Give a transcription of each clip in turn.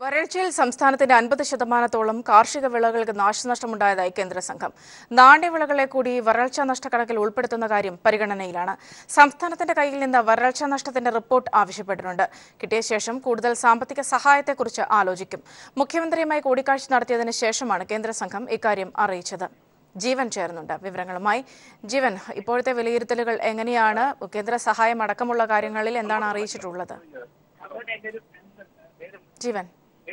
വരൾച്ചയിൽ സംസ്ഥാനത്തിന്റെ അൻപത് ശതമാനത്തോളം കാർഷിക വിളകൾക്ക് നാശനഷ്ടമുണ്ടായതായി കേന്ദ്ര സംഘം നാണ്യവിളകളെ കൂടി വരൾച്ചാ നഷ്ടക്കണക്കിൽ ഉൾപ്പെടുത്തുന്ന കാര്യം പരിഗണനയിലാണ് സംസ്ഥാനത്തിന്റെ കയ്യിൽ നിന്ന് വരൾച്ചാ നഷ്ടത്തിന്റെ റിപ്പോർട്ട് ആവശ്യപ്പെട്ടിട്ടുണ്ട് കിട്ടിയ ശേഷം കൂടുതൽ സാമ്പത്തിക സഹായത്തെക്കുറിച്ച് ആലോചിക്കും മുഖ്യമന്ത്രിയുമായി കൂടിക്കാഴ്ച നടത്തിയതിനു ശേഷമാണ് കേന്ദ്ര സംഘം ഇക്കാര്യം അറിയിച്ചത് ജീവൻ ചേർന്നുണ്ട് വിവരങ്ങളുമായി ജീവൻ ഇപ്പോഴത്തെ വിലയിരുത്തലുകൾ എങ്ങനെയാണ് കേന്ദ്ര സഹായം അടക്കമുള്ള കാര്യങ്ങളിൽ എന്താണ് അറിയിച്ചിട്ടുള്ളത് ജീവൻ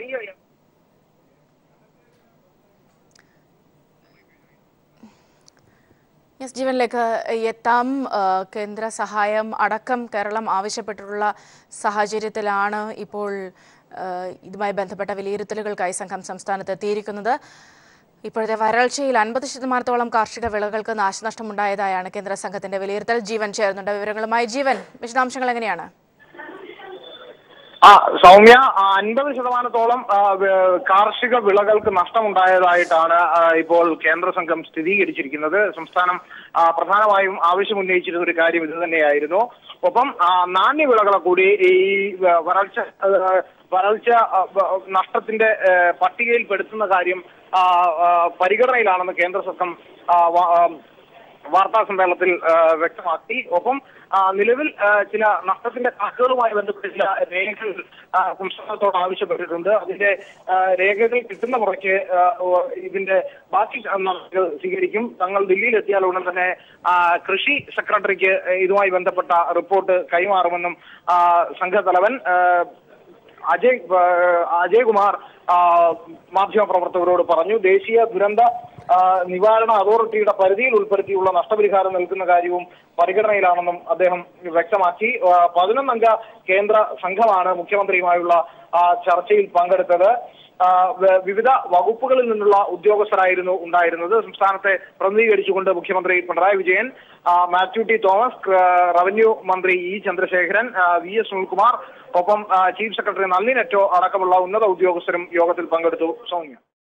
യെസ് ജീവനിലേക്ക് എത്താം ആ, കേന്ദ്ര സഹായം അടക്കം കേരളം ആവശ്യപ്പെട്ടിട്ടുള്ള സാഹചര്യത്തിലാണ് ഇപ്പോൾ ആ, ഇതുമായി ബന്ധപ്പെട്ട വിലയിരുത്തലുകൾക്കായി സംഘം സംസ്ഥാനത്ത് എത്തിയിരിക്കുന്നത് ഇപ്പോഴത്തെ വരൾച്ചയിൽ അൻപത് ശതമാനത്തോളം കാർഷിക വിളകൾക്ക് നാശനഷ്ടമുണ്ടായതായാണ് കേന്ദ്ര സംഘത്തിന്റെ വിലയിരുത്തൽ ജീവൻ ചേർന്നുണ്ട് വിവരങ്ങളുമായി ജീവൻ വിശദാംശങ്ങൾ എങ്ങനെയാണ് ആ സൗമ്യ ആ, അൻപത് ശതമാനത്തോളം ആ, വ- കാർഷിക വിളകൾക്ക് നഷ്ടമുണ്ടായതായിട്ടാണ് ആ, ഇപ്പോൾ കേന്ദ്ര സംഘം സ്ഥിരീകരിച്ചിരിക്കുന്നത് സംസ്ഥാനം ആ, പ്രധാനമായും ആവശ്യമുന്നയിച്ചിരുന്ന ഒരു കാര്യം ഇത് തന്നെയായിരുന്നു ഒപ്പം ആ, നാണ്യവിളകളെ കൂടി ഈ വ- വരൾച്ച ആ, വരൾച്ച ആ, വ- നഷ്ടത്തിന്റെ ആ, പട്ടികയിൽ പെടുത്തുന്ന കാര്യം ആ, ആ, പരിഗണനയിലാണെന്ന് കേന്ദ്ര സംഘം ആ, വ- ആ, വാർത്താ സമ്മേളനത്തിൽ ആ, വ്യക്തമാക്കി ഒപ്പം ആ, നിലവിൽ ആ, ചില നഷ്ടത്തിന്റെ കണക്കുകളുമായി ബന്ധപ്പെട്ട് ചില രേഖകൾ ആ, സംസ്ഥാനത്തോട് ആവശ്യപ്പെട്ടിട്ടുണ്ട് അതിന്റെ ആ, രേഖകൾ കിട്ടുന്ന മുറയ്ക്ക് ആ, ഓ- ഇതിന്റെ ബാക്കി നടപടികൾ സ്വീകരിക്കും തങ്ങൾ ദില്ലിയിൽ എത്തിയാൽ ഉടൻ തന്നെ ആ, കൃഷി സെക്രട്ടറിക്ക് ഇതുമായി ബന്ധപ്പെട്ട റിപ്പോർട്ട് കൈമാറുമെന്നും ആ, സംഘത്തലവൻ ആ, അജയ് ആ, അജയ്കുമാർ ആ, മാധ്യമപ്രവർത്തകരോട് പറഞ്ഞു ദേശീയ ദുരന്ത ആ, നിവാരണ അതോറിറ്റിയുടെ പരിധിയിൽ ഉൾപ്പെടുത്തിയുള്ള നഷ്ടപരിഹാരം നൽകുന്ന കാര്യവും പരിഗണനയിലാണെന്നും അദ്ദേഹം വ്യക്തമാക്കി ആ, പതിനൊന്നംഗ കേന്ദ്ര സംഘമാണ് മുഖ്യമന്ത്രിയുമായുള്ള ആ, ചർച്ചയിൽ പങ്കെടുത്തത് ആ, വ- വിവിധ വകുപ്പുകളിൽ നിന്നുള്ള ഉദ്യോഗസ്ഥരായിരുന്നു ഉണ്ടായിരുന്നത് സംസ്ഥാനത്തെ പ്രതിനിധീകരിച്ചുകൊണ്ട് മുഖ്യമന്ത്രി പിണറായി വിജയൻ ആ, മാത്യു ടി തോമസ് ക- റവന്യൂ മന്ത്രി ഇ ചന്ദ്രശേഖരൻ ആ, വി എസ് സുനിൽകുമാർ ഒപ്പം ആ, ചീഫ് സെക്രട്ടറി നളിനി നെറ്റോ അടക്കമുള്ള ഉന്നത ഉദ്യോഗസ്ഥരും യോഗത്തിൽ പങ്കെടുത്തു സൗമ്യ